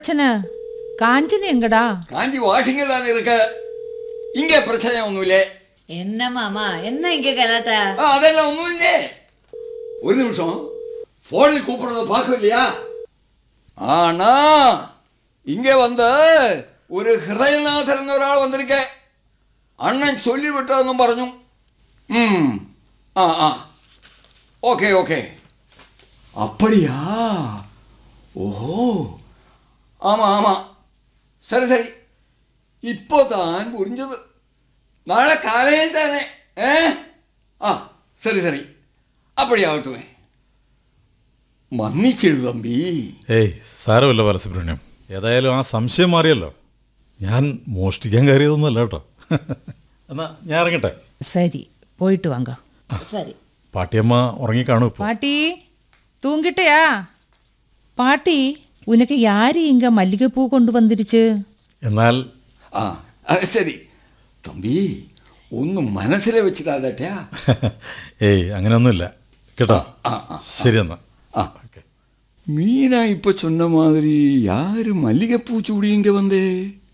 அச்சன காஞ்சனி எங்கடா காஞ்சி வாஷிங்க தானே இருக்க இங்கே பிரச்சனை ஒன்றும் இல்லை என்ன மாமா என்ன இங்க கலாட்டா ஆ அதெல்லாம் ஒன்றும் இல்லையே ஒரு நிமிஷம் ஃபோனில் கூப்பிடுறத பார்க்கவில்லையா ஆனா இங்கே வந்த ஒரு ഹൃദയനാഥൻ ഒരാൾ വന്നിരിക്കെ അണ്ണൻ ചൊല്ലിവിട്ടെന്നും പറഞ്ഞു ഉം. ആ ആ ഓക്കെ ഓക്കെ அப்படியா ஓஹோ ஆமாம் ஆமாம் சரி சரி இப்போ தான் புரிஞ்சது നാളെ കാലയിൽ തന്നെ ഏ ആ ശരി ശരി അപ്പടിയാവട്ടുമേ മന്നിച്ചിടു തമ്പി ഏയ് സാരമില്ല ബാലസുബ്രഹ്മണ്യം ഏതായാലും ആ സംശയം മാറിയല്ലോ ഞാൻ മോഷ്ടിക്കാൻ കയറിയതൊന്നുമല്ല കേട്ടോ എന്നാ ഞാൻ ഇറങ്ങട്ടെ சரி போயிட்டு வாங்க சரி പാട്ടിയമ്മ ഉറങ്ങിക്കാണും ഇപ്പോൾ பாட்டி தூங்கிட்டயா பாட்டி உனக்கு யாரு இங்க மல்லிகைப்பூ கொண்டு வந்துருச்சு എന്നാൽ ആ അത് ശരി തമ്പി ഒന്നും മനസ്സിൽ വെച്ചിട്ടാ ഏയ് അങ്ങനെയൊന്നുമില്ല കേട്ടോ ആ, ആ, ശരി എന്നാ ആ மீனா இப்போ சொன்ன மாதிரி யாரு மல்லிகைப்பூ சூடி இங்கே வந்தே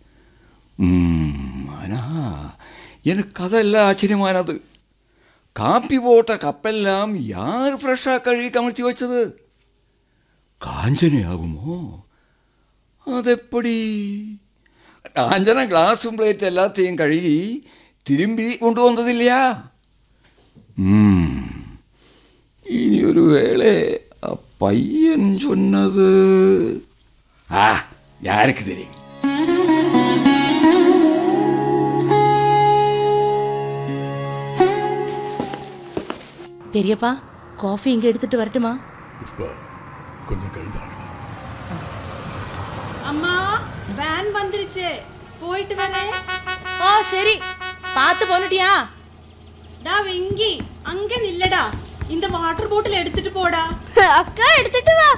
ம், ஆனா எனக்கு அதெல்லாம் ஆச்சரியமானது காப்பி போட்ட கப்பெல்லாம் யார் ஃப்ரெஷ்ஷாக கழுவி கமிழ்த்தி வச்சது காஞ்சனை ஆகுமோ അതെപ്പടി കാഞ്ചന ഗ്ലാസും പ്ലേറ്റ് എല്ലാത്തെയും കഴുകി തിരുമ്പി കൊണ്ടുവന്നതില്ല ഉം. ഇനി ഒരു വേള ആ പയ്യൻ ചൊന്നത് ആ யாருக்கு தெரியும் பெரியப்பா காஃபி இங்க எடுத்துட்டு வரட்டுமா புஷ்பா கொஞ்சம் கழுதாங்க அம்மா வேன் வந்துருச்சு போயிட்டு வரேன் ஆ சரி பார்த்து போனட்டியா டா வெங்கி அங்க நில்லடா இந்த வாட்டர் பாட்டில் எடுத்துட்டு போடா അക്ക എടുത്തിട്ട് വാ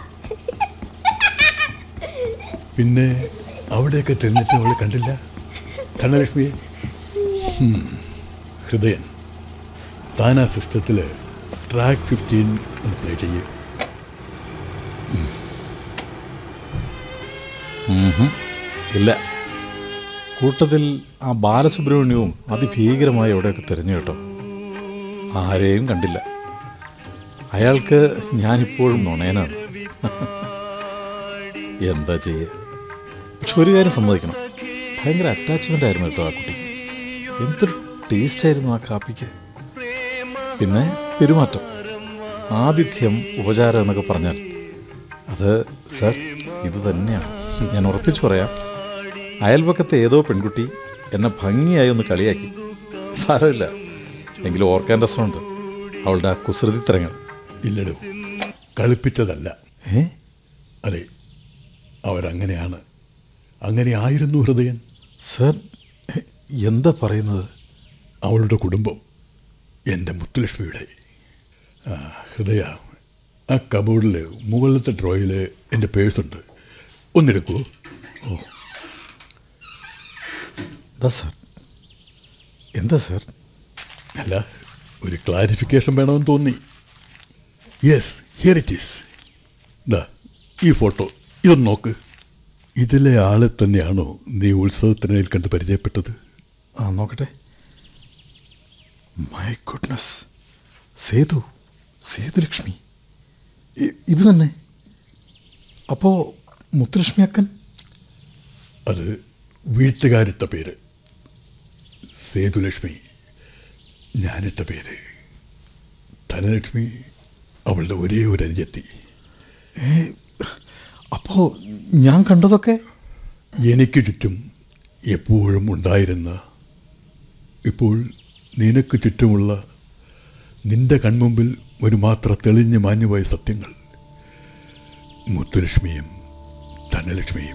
പിന്നെ അവിടെയൊക്കെ തിന്നിട്ട് അവൾ കണ്ടില്ല ധനലക്ഷ്മിയെ ഹും. ഹൃദയൻ താൻ ആ സിസ്റ്റത്തിൽ ട്രാക്ക് ഫിഫ്റ്റീൻ ഒന്ന് പ്ലേ ചെയ്യേ ഇല്ല കൂട്ടത്തിൽ ആ ബാലസുബ്രഹ്മണ്യവും അതിഭീകരമായി എവിടെയൊക്കെ തിരഞ്ഞു കേട്ടോ ആരെയും കണ്ടില്ല അയാൾക്ക് ഞാനിപ്പോഴും നുണയനാണ് എന്താ ചെയ്യുക പക്ഷെ ഒരു കാര്യം സമ്മതിക്കണം ഭയങ്കര അറ്റാച്ച്മെൻ്റ് ആയിരുന്നു കേട്ടോ ആ കുട്ടിക്ക് എന്തൊരു ടേസ്റ്റ് ആയിരുന്നു ആ കാപ്പിക്ക് പിന്നെ പെരുമാറ്റം ആതിഥ്യം ഉപചാരം എന്നൊക്കെ പറഞ്ഞാൽ അത് സർ ഇത് തന്നെയാണ് ഞാൻ ഉറപ്പിച്ചു പറയാം അയൽപക്കത്തെ ഏതോ പെൺകുട്ടി എന്നെ ഭംഗിയായി ഒന്ന് കളിയാക്കി സാരമില്ല എങ്കിലും ഓർക്കാൻ രസമുണ്ട് അവളുടെ ആ കുസൃതി തരങ്ങൾ ഇല്ലടോ കളിപ്പിച്ചതല്ല ഏ അതെ അവരങ്ങനെയാണ് അങ്ങനെ ആയിരുന്നു ഹൃദയൻ സർ എന്താ പറയുന്നത് അവളുടെ കുടുംബം എൻ്റെ മുത്തുലക്ഷ്മിയുടെ ആ, ഹൃദയ ആ കബോർഡിൽ മുകളിലത്തെ ഡ്രോയിൽ എൻ്റെ പേഴ്സുണ്ട് ഒന്നെടുക്കൂ ഓ എന്താ സർ എന്താ സർ അല്ല ഒരു ക്ലാരിഫിക്കേഷൻ വേണമെന്ന് തോന്നി യെസ് ഹിയർ ഇറ്റ് ഈസ് ദാ ഈ ഫോട്ടോ ഇതൊന്ന് നോക്ക് ഇതിലെ ആളെ തന്നെയാണോ നീ ഉത്സവത്തിനിടയിൽ കണ്ട് പരിചയപ്പെട്ടത് ആ നോക്കട്ടെ മൈ ഗുഡ്നസ് സേതു സേതുലക്ഷ്മി ഇ- ഇത് തന്നെ അപ്പോൾ മുത്തുലക്ഷ്മി അക്കൻ അത് വീട്ടുകാരിട്ട പേര് സേതുലക്ഷ്മി ഞാനിട്ട പേര് ധനലക്ഷ്മി അവളുടെ ഒരേ ഒരു അനുജത്തി അപ്പോൾ ഞാൻ കണ്ടതൊക്കെ എനിക്ക് ചുറ്റും എപ്പോഴും ഉണ്ടായിരുന്ന ഇപ്പോൾ നിനക്ക് ചുറ്റുമുള്ള നിന്റെ കൺമുമ്പിൽ ഒരു മാത്ര തെളിഞ്ഞു മാഞ്ഞുപോയ സത്യങ്ങൾ മുത്തുലക്ഷ്മിയും ധനലക്ഷ്മിയും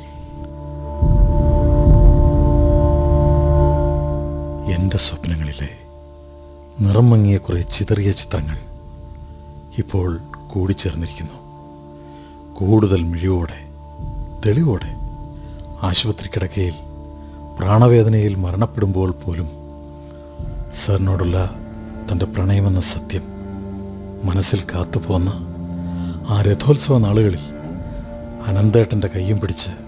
എൻ്റെ സ്വപ്നങ്ങളിലെ നിറം മങ്ങിയ കുറേ ചിതറിയ ചിത്രങ്ങൾ ഇപ്പോൾ കൂടിച്ചേർന്നിരിക്കുന്നു കൂടുതൽ മിഴിവോടെ തെളിവോടെ ആശുപത്രി കിടക്കയിൽ പ്രാണവേദനയിൽ മരണപ്പെടുമ്പോൾ പോലും സാറിനോടുള്ള തൻ്റെ പ്രണയമെന്ന സത്യം മനസ്സിൽ കാത്തുപോന്ന ആ രഥോത്സവ നാളുകളിൽ അനന്തേട്ടൻ്റെ കയ്യും പിടിച്ച്